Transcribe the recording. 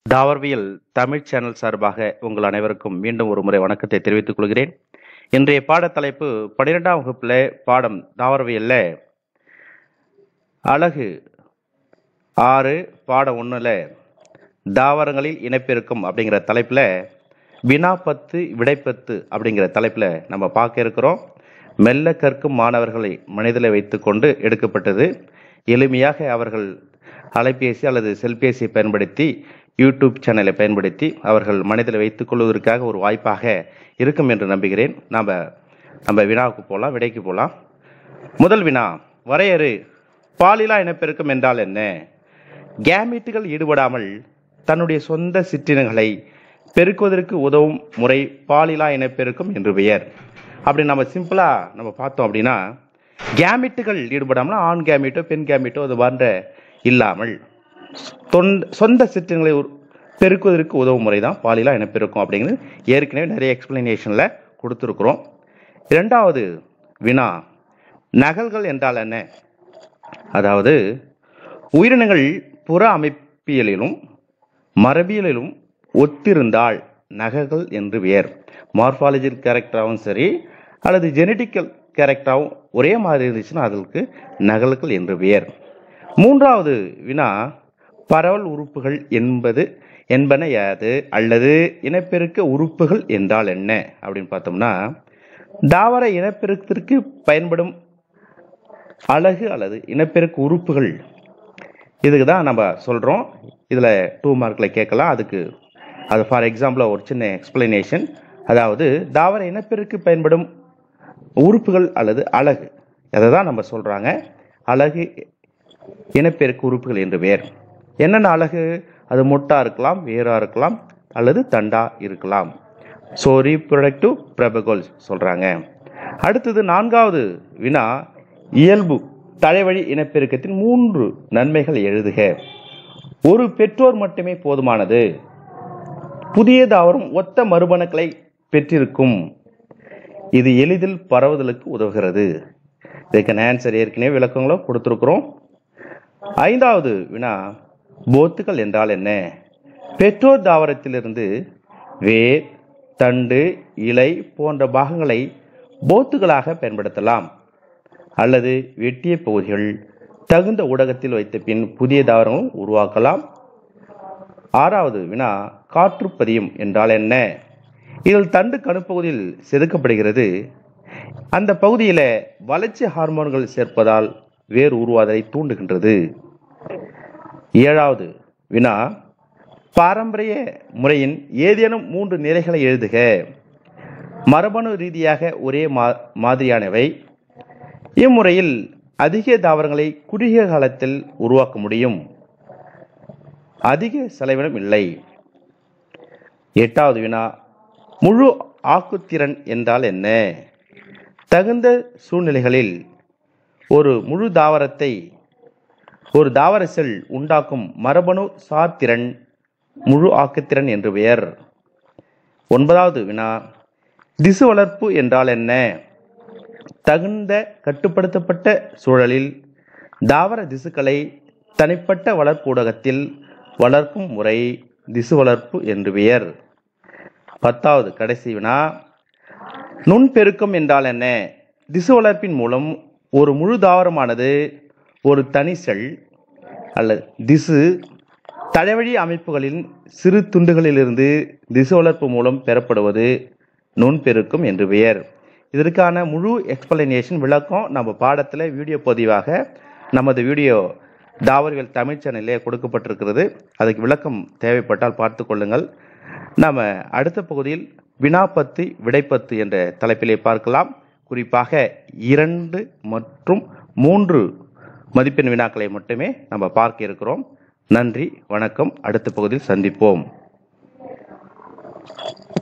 தாவரவியல் தமிழ் சேனல் சார்பாக உங்கள் அனைவருக்கும் மீண்டும் ஒரு முறை வணக்கத்தை தெரிவித்துக் கொள்கிறேன் இன்றைய பாடத் தலைப்பு பன்னிரெண்டாம் வகுப்புல பாடம் தாவரவியல்ல அழகு ஆறு பாடம் ஒன்றில் தாவரங்களில் இனப்பெருக்கம் அப்படிங்கிற தலைப்பில் வினாப்பத்து விடைப்பத்து அப்படிங்கிற தலைப்பில் நம்ம பார்க்க இருக்கிறோம் மெல்ல கற்கும் மாணவர்களை மனதில் வைத்துக்கொண்டு எடுக்கப்பட்டது எளிமையாக அவர்கள் அலைபேசி அல்லது செல்பேசியை பயன்படுத்தி யூடியூப் சேனலை பயன்படுத்தி அவர்கள் மனதில் வைத்துக் கொள்வதற்காக ஒரு வாய்ப்பாக இருக்கும் என்று நம்புகிறேன் நாம் நம்ம வினாவுக்கு போகலாம் விடைக்கு போகலாம் முதல் வினா வரையறு பாலிலா இனப்பெருக்கம் என்றால் என்ன கேமீட்டுகள் ஈடுபடாமல் தன்னுடைய சொந்த சிற்றினங்களை பெருக்குவதற்கு உதவும் முறை பாலிலா இனப்பெருக்கம் என்று பெயர் அப்படி நம்ம சிம்பிளா நம்ம பார்த்தோம் அப்படின்னா கேமிட்டுகள் ஈடுபடாமல் ஆண் கேமிட்டோ பெண் கேமிட்டோ அது போன்ற இல்லாமல் தொந்த சொந்த சிற்றினங்களை உரு- பெருக்குவதற்கு உதவும் முறை தான் பாலிலா இனப்பெருக்கம் அப்படிங்கிறது ஏற்கனவே நிறைய எக்ஸ்பிளனேஷனில் கொடுத்துருக்குறோம் இரண்டாவது வினா நகல்கள் என்றால் என்ன அதாவது உயிரினங்கள் புற அமைப்பியலிலும் மரபியலிலும் ஒத்திருந்தால் நகல்கள் என்று பெயர் மார்பாலஜிக்கல் கேரக்டராகவும் சரி அல்லது ஜெனட்டிக்கல் கேரக்டராகவும் ஒரே மாதிரி இருந்துச்சுன்னா அதற்கு நகல்கள் என்று பெயர் மூன்றாவது வினா பரவல் உறுப்புகள் என்பது என்பன யாது அல்லது இனப்பெருக்க உறுப்புகள் என்றால் என்ன அப்படின்னு பார்த்தோம்னா தாவர இனப்பெருக்கத்திற்கு பயன்படும் அழகு அல்லது இனப்பெருக்க உறுப்புகள் இதுக்கு தான் நம்ம சொல்கிறோம் இதில் டூ மார்க்கில் கேட்கலாம் அதுக்கு அது ஃபார் எக்ஸாம்பிள் ஒரு சின்ன எக்ஸ்பிளனேஷன் அதாவது தாவர இனப்பெருக்கு பயன்படும் உறுப்புகள் அல்லது அழகு அதை தான் நம்ம சொல்கிறாங்க அழகு இனப்பெருக்கு உறுப்புகள் என்று பெயர் என்னென்ன அழகு அது மொட்டா இருக்கலாம் வேரா இருக்கலாம் அல்லது தண்டா இருக்கலாம் ஸோ ரீப்ரொடக்டிவ் பிரபகோல்ஸ் சொல்கிறாங்க அடுத்தது நான்காவது வினா இயல்பு தலைவழி இனப்பெருக்கத்தின் மூன்று நன்மைகள் எழுதுக ஒரு பெற்றோர் மட்டுமே போதுமானது புதிய தாவரம் ஒத்த மறுபணுக்களை பெற்றிருக்கும் இது எளிதில் பரவுதலுக்கு உதவுகிறது இதுக்கான ஆன்சர் ஏற்கனவே விளக்கங்களோ கொடுத்துருக்குறோம் ஐந்தாவது வினா போத்துகள் என்றால் என்ன பெற்றோர் தாவரத்திலிருந்து வேர் தண்டு இலை போன்ற பாகங்களை போத்துகளாக பயன்படுத்தலாம் அல்லது வெட்டிய பகுதிகள் தகுந்த ஊடகத்தில் வைத்த பின் புதிய தாவரங்களும் உருவாக்கலாம் ஆறாவது வினா காற்றுப்பதியம் என்றால் என்ன இதில் தண்டு கணுப்பகுதியில் செதுக்கப்படுகிறது அந்த பகுதியில் வளர்ச்சி ஹார்மோன்கள் சேர்ப்பதால் வேர் உருவாதலை தூண்டுகின்றது ஏழாவது வினா பாரம்பரிய முறையின் ஏதேனும் மூன்று நிலைகளை எழுதுக மரபணு ரீதியாக ஒரே மா மாதிரியானவை இம்முறையில் அதிக தாவரங்களை குறுகிய காலத்தில் உருவாக்க முடியும் அதிக செலவினம் இல்லை எட்டாவது வினா முழு ஆக்குத்திறன் என்றால் என்ன தகுந்த சூழ்நிலைகளில் ஒரு முழு தாவரத்தை ஒரு தாவர செல் உண்டாக்கும் மரபணு சார்திறன் முழு ஆக்குத்திறன் என்று பெயர் ஒன்பதாவது வினா திசு வளர்ப்பு என்றால் என்ன தகுந்த கட்டுப்படுத்தப்பட்ட சூழலில் தாவர திசுக்களை தனிப்பட்ட வளர்ப்பு ஊடகத்தில் வளர்க்கும் முறை திசு வளர்ப்பு என்று பெயர் பத்தாவது கடைசி வினா நுண்பெருக்கம் என்றால் என்ன திசு வளர்ப்பின் மூலம் ஒரு முழு தாவரமானது ஒரு தனி செல் அல்லது திசு தலைவழி அமைப்புகளின் சிறு துண்டுகளிலிருந்து திசு வளர்ப்பு மூலம் பெறப்படுவது நுண்பெருக்கம் என்று பெயர் இதற்கான முழு எக்ஸ்பிளனேஷன் விளக்கம் நம்ம பாடத்தில் வீடியோ பதிவாக நமது வீடியோ தாவரவியல் தமிழ் சேனலிலே கொடுக்கப்பட்டிருக்கிறது அதுக்கு விளக்கம் தேவைப்பட்டால் பார்த்து கொள்ளுங்கள் நாம் அடுத்த பகுதியில் வினாப்பத்து விடைப்பத்து என்ற தலைப்பிலே பார்க்கலாம் குறிப்பாக இரண்டு மற்றும் மூன்று மதிப்பெண் வினாக்களை மட்டுமே நம்ம பார்க்க இருக்கிறோம் நன்றி வணக்கம் அடுத்த பகுதியில் சந்திப்போம்